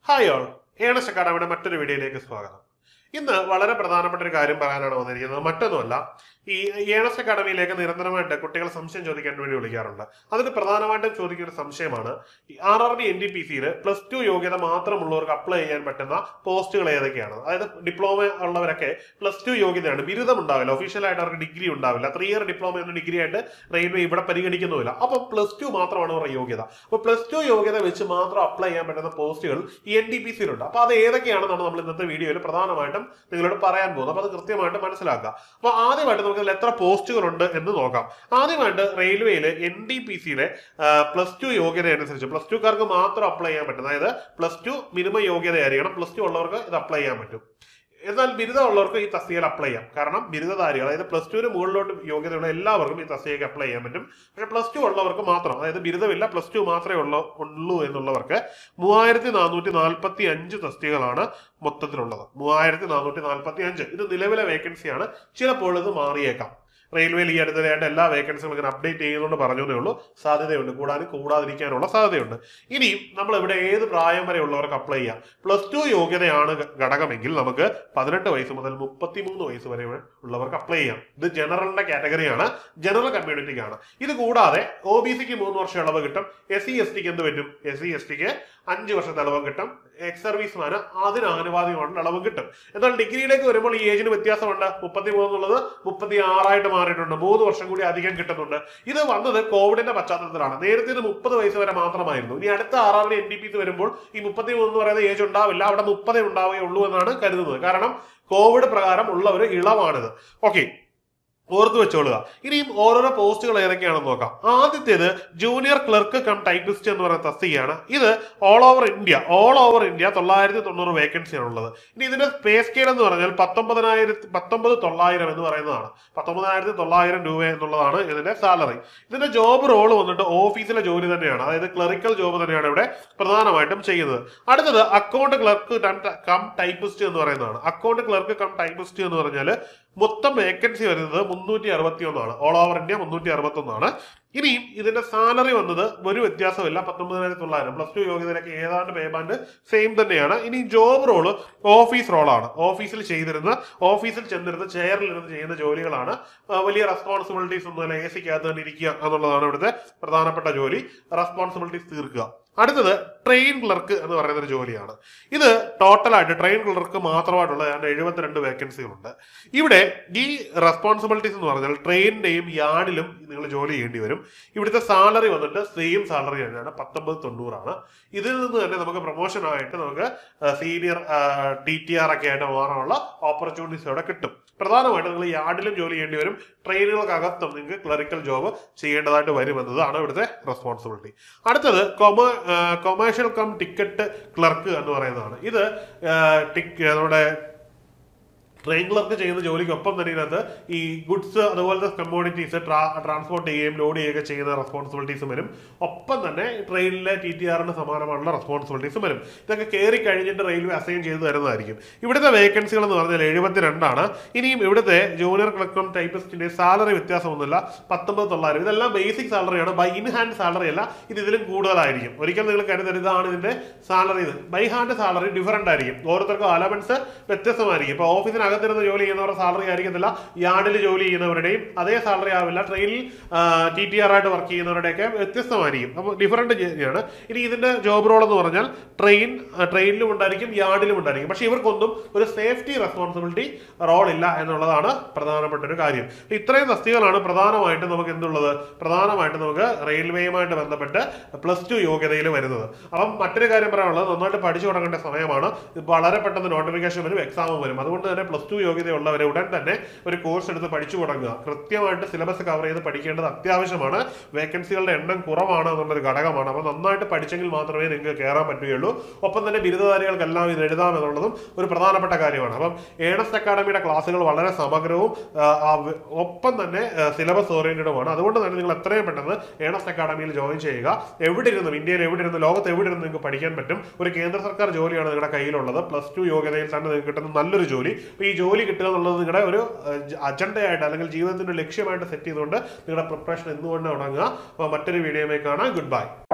hi all earnest അക്കാഡമിയുടെ മറ്റൊരു വീഡിയോയിലേക്ക് സ്വാഗതം ഇന്ന് വളരെ പ്രധാനപ്പെട്ട ഒരു കാര്യം പറയാനാണ് വന്നിരിക്കുന്നത് മറ്റൊന്നുമല്ല ഈ ഏണസ് അക്കാഡമിയിലേക്ക് നിരന്തരമായിട്ട് കുട്ടികൾ സംശയം ചോദിക്കാൻ വേണ്ടി വിളിക്കാറുണ്ട് അതിന് പ്രധാനമായിട്ടും ചോദിക്കുന്ന ഒരു സംശയമാണ് ഈ R R B N D P സിയിൽ പ്ലസ് ടു യോഗ്യത മാത്രമുള്ളവർക്ക് അപ്ലൈ ചെയ്യാൻ പറ്റുന്ന പോസ്റ്റുകൾ ഏതൊക്കെയാണ് അതായത് ഡിപ്ലോമ ഉള്ളവരൊക്കെ പ്ലസ് ടു യോഗ്യതയാണ് ബിരുദം ഉണ്ടാവില്ല ഒഫീഷ്യലായിട്ട് അവർക്ക് ഡിഗ്രി ഉണ്ടാവില്ല ത്രീ ഇയർ ഡിപ്ലോമ എന്ന ഡിഗ്രി ആയിട്ട് റെയിൽവേ ഇവിടെ പരിഗണിക്കുന്നുമില്ല അപ്പം പ്ലസ് ടു മാത്രമാണ് അവരുടെ യോഗ്യത അപ്പോൾ പ്ലസ് ടു യോഗ്യത വെച്ച് മാത്രം അപ്ലൈ ചെയ്യാൻ പറ്റുന്ന പോസ്റ്റുകൾ ഈ എൻ ഡി പി സിയിലുണ്ട് അപ്പോൾ അത് ഏതൊക്കെയാണെന്നാണ് നമ്മൾ ഇന്നത്തെ വീഡിയോയിൽ പ്രധാനമായിട്ടും നിങ്ങളോട് പറയാൻ പോകുന്നത് അപ്പോൾ അത് കൃത്യമായിട്ട് മനസ്സിലാക്കുക അപ്പോൾ ആദ്യമായിട്ട് നമുക്ക് ഇതിൽ എത്ര പോസ്റ്റുകളുണ്ട് എന്ന് നോക്കാം ആദ്യമായിട്ട് റെയിൽവേയിൽ എൻ ഡി പി സിയിലെ പ്ലസ് ടു യോഗ്യത അനുസരിച്ച് പ്ലസ് ടുക്കാർക്ക് മാത്രം അപ്ലൈ ചെയ്യാൻ പറ്റും അതായത് പ്ലസ് ടു മിനിമം യോഗ്യതയായിരിക്കണം പ്ലസ് ടു ഉള്ളവർക്ക് ഇത് അപ്ലൈ ചെയ്യാൻ പറ്റും എന്നാൽ ബിരുദമുള്ളവർക്ക് ഈ തസ്തികയിൽ അപ്ലൈ ചെയ്യാം കാരണം ബിരുദധാരികൾ അതായത് പ്ലസ് ടുവിന് മുകളിലോട്ട് യോഗ്യതയുള്ള എല്ലാവർക്കും ഈ തസ്തികയ്ക്ക് അപ്ലൈ ചെയ്യാൻ പറ്റും പക്ഷേ പ്ലസ് ടു ഉള്ളവർക്ക് മാത്രം അതായത് ബിരുദമില്ല പ്ലസ് ടു മാത്രമേ ഉള്ളൂ ഉള്ളൂ എന്നുള്ളവർക്ക് മൂവായിരത്തി നാനൂറ്റി നാൽപ്പത്തി അഞ്ച് തസ്തികകളാണ് മൊത്തത്തിലുള്ളത് മൂവായിരത്തി നാനൂറ്റി നാൽപ്പത്തി അഞ്ച് ഇത് നിലവിലെ വേക്കൻസിയാണ് ചിലപ്പോൾ ഇത് മാറിയേക്കാം റെയിൽവേയിൽ ഈ അടുത്തതായിട്ട് എല്ലാ വേക്കൻസികളും ഇങ്ങനെ അപ്ഡേറ്റ് ചെയ്യുന്നതുകൊണ്ട് പറഞ്ഞതേ ഉള്ളൂ സാധ്യതയുണ്ട് കൂടാനും കൂടാതിരിക്കാനുള്ള സാധ്യതയുണ്ട് ഇനിയും നമ്മൾ ഇവിടെ ഏത് പ്രായം വരെ ഉള്ളവർക്ക് അപ്ലൈ ചെയ്യാം പ്ലസ് ടു യോഗ്യതയാണ് ഘ- ഘടകമെങ്കിൽ നമുക്ക് പതിനെട്ട് വയസ്സ് മുതൽ മുപ്പത്തിമൂന്ന് വയസ്സ് വരെ ഉള്ളവർക്ക് അപ്ലൈ ചെയ്യാം ഇത് ജനറലിന്റെ കാറ്റഗറിയാണ് ജനറൽ കമ്മ്യൂണിറ്റിക്കാണ് ഇത് കൂടാതെ ഒ ബി സിക്ക് മൂന്ന് വർഷം ഇളവ് കിട്ടും എസ് സി എസ് ടിക്ക് എന്ത് പറ്റും എസ് സി എസ് ടിക്ക് അഞ്ച് വർഷത്തെ ഇളവ് കിട്ടും എക്സ് സർവീസ്മാന് അതിന് ആനുപാതികമായിട്ടുള്ള ഇളവ് കിട്ടും എന്നാൽ ഡിഗ്രിയിലേക്ക് വരുമ്പോൾ ഈ ഏജിന് വ്യത്യാസമുണ്ട് മുപ്പത്തി മൂന്ന് എന്നുള്ളത് മുപ്പത്തി ആറായിട്ട് മാറിയിട്ടുണ്ട് മൂന്ന് വർഷം കൂടി അധികം കിട്ടുന്നുണ്ട് ഇത് വന്നത് കോവിഡിന്റെ പശ്ചാത്തലത്തിലാണ് നേരത്തെ ഇത് മുപ്പത് വയസ്സ് വരെ മാത്രമായിരുന്നു ഇനി അടുത്ത ആർ ആറിന് എൻ ഡി പി വരുമ്പോൾ ഈ മുപ്പത്തി മൂന്ന് എന്ന് പറയുന്ന ഏജ് ഉണ്ടാവില്ല അവിടെ മുപ്പതേ ഉണ്ടാവുകയുള്ളൂ എന്നാണ് കരുതുന്നത് കാരണം കോവിഡ് പ്രകാരം ഉള്ള ഒരു ഇളവാണിത് ഓക്കെ ഓർത്ത് വെച്ചോളുക ഇനിയും ഓരോരോ പോസ്റ്റുകൾ ഏതൊക്കെയാണെന്ന് നോക്കാം ആദ്യത്തേത് ജൂനിയർ ക്ലർക്ക് കം ടൈപ്പിസ്റ്റ് എന്ന് പറയുന്ന തസ്തികയാണ് ഇത് all over India all over India തൊള്ളായിരത്തി തൊണ്ണൂറ് വേക്കൻസിയാണ് ഉള്ളത് ഇനി ഇതിന്റെ പേ സ്കെയിൽ എന്ന് പറഞ്ഞാൽ പത്തൊമ്പതിനായിരത്തി പത്തൊമ്പത് തൊള്ളായിരം എന്ന് പറയുന്നതാണ് പത്തൊമ്പതിനായിരത്തി തൊള്ളായിരം രൂപ എന്നുള്ളതാണ് ഇതിന്റെ സാലറി ഇതിന്റെ ജോബ് റോൾ വന്നിട്ട് ഓഫീസിലെ ജോലി തന്നെയാണ് അതായത് ക്ലറിക്കൽ ജോബ് തന്നെയാണ് ഇവിടെ പ്രധാനമായിട്ടും ചെയ്യുന്നത് അടുത്തത് അക്കൗണ്ട് ക്ലർക്ക് കം ടൈപ്പിസ്റ്റ് എന്ന് പറയുന്നതാണ് അക്കൗണ്ട് ക്ലർക്ക് കം ടൈപ്പിസ്റ്റ് എന്ന് പറഞ്ഞാൽ മൊത്തം വേക്കൻസി വരുന്നത് മുന്നൂറ്റി അറുപത്തി ഒന്നാണ് ഓൾ ഓവർ ഇന്ത്യ മുന്നൂറ്റി അറുപത്തി ഒന്നാണ് ഇനിയും ഇതിന്റെ സാലറി വന്നത് ഒരു വ്യത്യാസമില്ല പത്തൊമ്പതിനായിരത്തി തൊള്ളായിരം പ്ലസ് ടു യോഗ്യതയിലേക്ക് ഏതാണ്ട് പേ ബാൻഡ് സെയിം തന്നെയാണ് ഇനി ജോബ് റോള് ഓഫീസ് റോളാണ് ഓഫീസിൽ ചെയ്തിരുന്ന ഓഫീസിൽ ചെന്നിരുന്ന് ചെയറിൽ ഇരുന്ന് ചെയ്യുന്ന ജോലികളാണ് ആ, വലിയ റെസ്പോൺസിബിലിറ്റീസ് ഒന്നും എ സിക്കകത്ത് തന്നെ ഇരിക്കുക എന്നുള്ളതാണ് ഇവിടുത്തെ പ്രധാനപ്പെട്ട ജോലി റെസ്പോൺസിബിലിറ്റീസ് തീർക്കുക അടുത്തത് ട്രെയിൻ ക്ലർക്ക് എന്ന് പറയുന്ന ഒരു ജോലിയാണ് ഇത് ടോട്ടലായിട്ട് ട്രെയിൻ ക്ലർക്ക് മാത്രമായിട്ടുള്ള ഏതാണ്ട് എഴുപത്തിരണ്ട് വേക്കൻസികളുണ്ട് ഇവിടെ ഈ റെസ്പോൺസിബിലിറ്റീസ് എന്ന് പറഞ്ഞാൽ ട്രെയിനിന്റെയും യാർഡിലും നിങ്ങൾ ജോലി ചെയ്യേണ്ടി വരും ഇവിടുത്തെ സാലറി വന്നിട്ട് സെയിം സാലറി തന്നെയാണ് പത്തൊമ്പത് തൊണ്ണൂറാണ് ഇതിൽ നിന്ന് തന്നെ നമുക്ക് പ്രൊമോഷൻ ആയിട്ട് നമുക്ക് സീനിയർ ടി ടി ആർ ഒക്കെ ആയിട്ട് മാറാനുള്ള ഓപ്പർച്യൂണിറ്റീസ് അവിടെ കിട്ടും പ്രധാനമായിട്ടും നിങ്ങൾ യാർഡിലും ജോലി ചെയ്യേണ്ടി വരും ട്രെയിനുകൾക്കകത്തും നിങ്ങൾക്ക് ക്ലറിക്കൽ ജോബ് ചെയ്യേണ്ടതായിട്ട് വരുമെന്നതാണ് ഇവിടുത്തെ റെസ്പോൺസിബിലിറ്റി അടുത്തത് കൊമ കൊമേഴ്ഷ്യൽ കം ടിക്കറ്റ് ക്ലർക്ക് എന്ന് പറയുന്നതാണ് ഇത് ആ, ടിക് നമ്മുടെ ട്രെയിൻ ക്ലർക്ക് ചെയ്യുന്ന ജോലിക്കൊപ്പം തന്നെ ഇതിനകത്ത് ഈ ഗുഡ്സ് അതുപോലത്തെ കമ്മോഡിറ്റീസ് ട്രാൻസ്പോർട്ട് ചെയ്യുകയും ലോഡ് ചെയ്യുകയൊക്കെ ചെയ്യുന്ന റെസ്പോൺസിബിലിറ്റീസും വരും ഒപ്പം തന്നെ ട്രെയിനിലെ ടി ടി ആറിന് സമാനമായുള്ള റെസ്പോൺസിബിലിറ്റീസും വരും ഇതൊക്കെ കയറി കഴിഞ്ഞിട്ട് റെയിൽവേ അസൈൻ ചെയ്ത് തരുന്നതായിരിക്കും ഇവിടുത്തെ വേക്കൻസികൾ എന്ന് പറഞ്ഞാൽ എഴുപത്തിരണ്ടാണ് ഇനിയും ഇവിടുത്തെ ജൂനിയർ ക്ലർക്കും ടൈപ്പിസ്റ്റിന്റെ സാലറി വ്യത്യാസമൊന്നുമില്ല പത്തൊമ്പത് തൊള്ളായിരം ഇതെല്ലാം ബേസിക് സാലറിയാണ് ബൈ ഇൻ ഹാൻഡ് സാലറി അല്ല ഇത് ഇതിലും കൂടുതലായിരിക്കും ഒരിക്കൽ നിങ്ങൾ കരുതരുത് ഇതാണ് ഇതിന്റെ സാലറി ഇത് ബൈ ഹാൻഡ് സാലറി ഡിഫറൻ്റ് ആയിരിക്കും ഓരോരുത്തർക്കും അലവൻസ് വ്യത്യസ്തമായിരിക്കും ഇപ്പോൾ ഓഫീസിനകത്തിരുന്ന് ജോലി ചെയ്യുന്നവരുടെ സാലറി ആയിരിക്കത്തില്ല യാർഡിൽ ജോലി ചെയ്യുന്നവരുടെയും അതേ സാലറി ആവില്ല ട്രെയിനിൽ ടി ടി ആർ ആയിട്ട് വർക്ക് ചെയ്യുന്നവരുടെയൊക്കെ വ്യത്യസ്തമായിരിക്കും അപ്പോൾ ഡിഫറൻറ്റ് ആണ് ഇനി ഇതിന്റെ ജോബ് റോൾ എന്ന് പറഞ്ഞാൽ ട്രെയിൻ ട്രെയിനിലും ഉണ്ടായിരിക്കും യാർഡിലും ഉണ്ടായിരിക്കും പക്ഷേ ഇവർക്കൊന്നും ഒരു സേഫ്റ്റി റെസ്പോൺസിബിലിറ്റി റോൾ ഇല്ല എന്നുള്ളതാണ് പ്രധാനപ്പെട്ട ഒരു കാര്യം ഇത്രയും തസ്തികകളാണ് പ്രധാനമായിട്ടും നമുക്ക് എന്തുള്ളത് പ്രധാനമായിട്ടും നമുക്ക് റെയിൽവേയുമായിട്ട് ബന്ധപ്പെട്ട് പ്ലസ് ടു യോഗ്യതയിൽ വരുന്നത് അപ്പം മറ്റൊരു കാര്യം പറയാനുള്ളത് നന്നായിട്ട് പഠിച്ചു തുടങ്ങേണ്ട സമയമാണ് ഇത് വളരെ പെട്ടെന്ന് നോട്ടിഫിക്കേഷൻ വരും എക്സാമും വരും അതുകൊണ്ട് തന്നെ പ്ലസ് ടു യോഗ്യതയുള്ളവരെ ഉടൻ തന്നെ ഒരു കോഴ്സ് എടുത്ത് പഠിച്ചു തുടങ്ങുക കൃത്യമായിട്ട് സിലബസ് കവർ ചെയ്ത് പഠിക്കേണ്ടത് അത്യാവശ്യമാണ് വേക്കൻസികളുടെ എണ്ണം കുറവാണ് എന്നുള്ളൊരു ഘടകമാണ് അപ്പോൾ നന്നായിട്ട് പഠിച്ചെങ്കിൽ മാത്രമേ നിങ്ങൾക്ക് കയറാൻ പറ്റുകയുള്ളൂ ഒപ്പം തന്നെ ബിരുദധാരികൾക്കെല്ലാം ഇത് എഴുതാം എന്നുള്ളതും ഒരു പ്രധാനപ്പെട്ട കാര്യമാണ് അപ്പം ഏണസ്റ്റ് അക്കാഡമിയുടെ ക്ലാസ്സുകൾ വളരെ സമഗ്രവും ആ, ആ, വ- ഒപ്പം തന്നെ സിലബസ് ഓറിയന്റഡുമാണ് അതുകൊണ്ട് തന്നെ നിങ്ങൾ എത്രയും പെട്ടെന്ന് ഏണസ്റ്റ് അക്കാഡമിയിൽ ജോയിൻ ചെയ്യുക എവിടെ ഇരുന്നും ഇന്ത്യയിൽ എവിടെ ഇരുന്ന് ലോകത്ത് എവിടെ ഇരുന്ന് നിങ്ങൾക്ക് പഠിക്കാൻ പറ്റും ഒരു കേന്ദ്ര സർക്കാർ ജോലിയാണ് നിങ്ങളുടെ കയ്യിലുള്ളത് പ്ലസ് ടു യോഗ്യതയിൽ തന്നെ നിങ്ങൾക്ക് കിട്ടുന്ന നല്ലൊരു ജോലി അപ്പോൾ ഈ ജോലി കിട്ടുക എന്നുള്ളത് നിങ്ങളുടെ ഒരു അജണ്ടയായിട്ട് അല്ലെങ്കിൽ ജീവിതത്തിന്റെ ലക്ഷ്യമായിട്ട് സെറ്റ് ചെയ്തുകൊണ്ട് നിങ്ങളുടെ പ്രിപ്പറേഷൻ എന്തുകൊണ്ട് തുടങ്ങുക അപ്പോൾ മറ്റൊരു വീഡിയോയുമായി കാണാം ഗുഡ് ബൈ